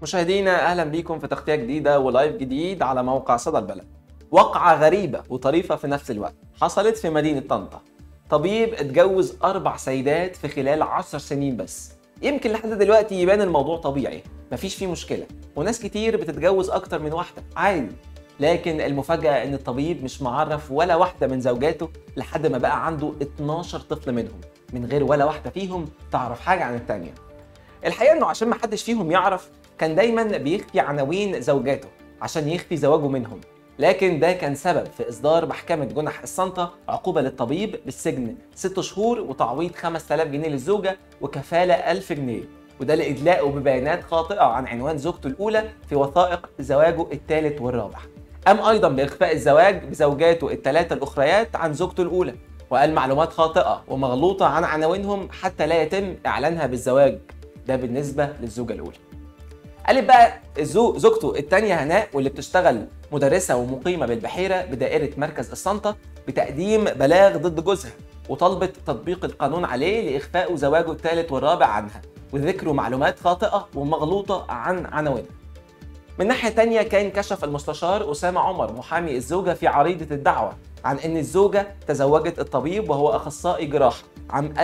مشاهدينا اهلا بيكم في تغطيه جديده ولايف جديد على موقع صدى البلد. واقعه غريبه وطريفه في نفس الوقت حصلت في مدينه طنطا. طبيب اتجوز اربع سيدات في خلال عشر سنين بس. يمكن لحد دلوقتي يبان الموضوع طبيعي، مفيش فيه مشكله، وناس كتير بتتجوز اكتر من واحده عادي. لكن المفاجاه ان الطبيب مش معرف ولا واحده من زوجاته لحد ما بقى عنده 12 طفل منهم، من غير ولا واحده فيهم تعرف حاجه عن التانيه. الحقيقه انه عشان ما حدش فيهم يعرف كان دايما بيخفي عناوين زوجاته عشان يخفي زواجه منهم لكن ده كان سبب في اصدار محكمه جنح السلطه عقوبه للطبيب بالسجن 6 شهور وتعويض 5000 جنيه للزوجه وكفاله 1000 جنيه وده لادلائه ببيانات خاطئه عن عنوان زوجته الاولى في وثائق زواجه الثالث والرابع قام ايضا باخفاء الزواج بزوجاته الثلاثه الاخريات عن زوجته الاولى وقال معلومات خاطئه ومغلوطه عن عناوينهم حتى لا يتم اعلانها بالزواج ده بالنسبه للزوجه الاولى قالت بقى الزو زوجته الثانيه هناء واللي بتشتغل مدرسه ومقيمه بالبحيره بدائره مركز السلطه بتقديم بلاغ ضد جوزها وطلبت تطبيق القانون عليه لاخفاء زواجه الثالث والرابع عنها وذكروا معلومات خاطئه ومغلوطه عن عناوينها من ناحيه تانية كان كشف المستشار اسامه عمر محامي الزوجه في عريضه الدعوه عن ان الزوجه تزوجت الطبيب وهو اخصائي جراحه عام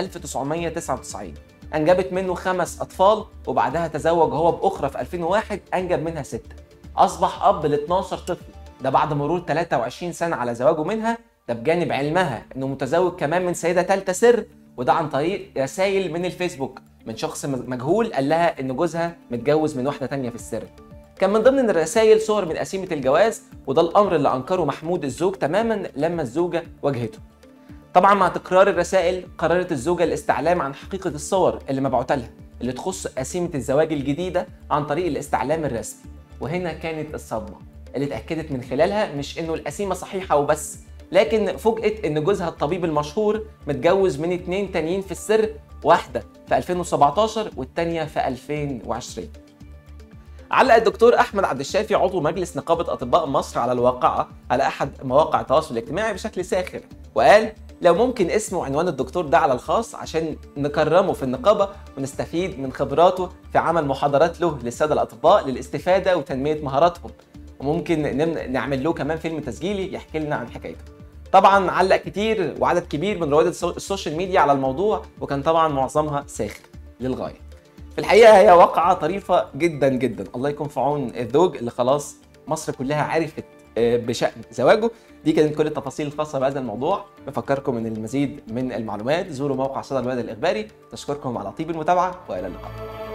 1999 انجبت منه خمس اطفال وبعدها تزوج هو باخرى في 2001 انجب منها سته اصبح اب ل 12 طفل ده بعد مرور 23 سنه على زواجه منها ده بجانب علمها انه متزوج كمان من سيده ثالثه سر وده عن طريق رسائل من الفيسبوك من شخص مجهول قال لها ان جوزها متجوز من واحده تانية في السر كان من ضمن الرسائل صور من قسيمه الجواز وده الامر اللي انكره محمود الزوج تماما لما الزوجه واجهته طبعا مع تكرار الرسائل قررت الزوجه الاستعلام عن حقيقه الصور اللي مبعوته لها اللي تخص قسيمه الزواج الجديده عن طريق الاستعلام الرسمي وهنا كانت الصدمه اللي اتاكدت من خلالها مش انه القسيمه صحيحه وبس لكن فوجئت ان جوزها الطبيب المشهور متجوز من اتنين تانيين في السر واحده في 2017 والتانيه في 2020 علق الدكتور احمد عبد الشافي عضو مجلس نقابه اطباء مصر على الواقعه على احد مواقع التواصل الاجتماعي بشكل ساخر وقال لو ممكن اسم وعنوان الدكتور ده على الخاص عشان نكرمه في النقابه ونستفيد من خبراته في عمل محاضرات له للساده الاطباء للاستفاده وتنميه مهاراتهم وممكن نعمل له كمان فيلم تسجيلي يحكي لنا عن حكايته طبعا علق كتير وعدد كبير من رواد السوشيال ميديا على الموضوع وكان طبعا معظمها ساخر للغايه في الحقيقه هي واقعه طريفه جدا جدا الله يكون في عون الزوج اللي خلاص مصر كلها عرفت بشان زواجه دي كانت كل التفاصيل الخاصه بهذا الموضوع بفكركم ان المزيد من المعلومات زوروا موقع صدى البلد الاخباري نشكركم على طيب المتابعه والى اللقاء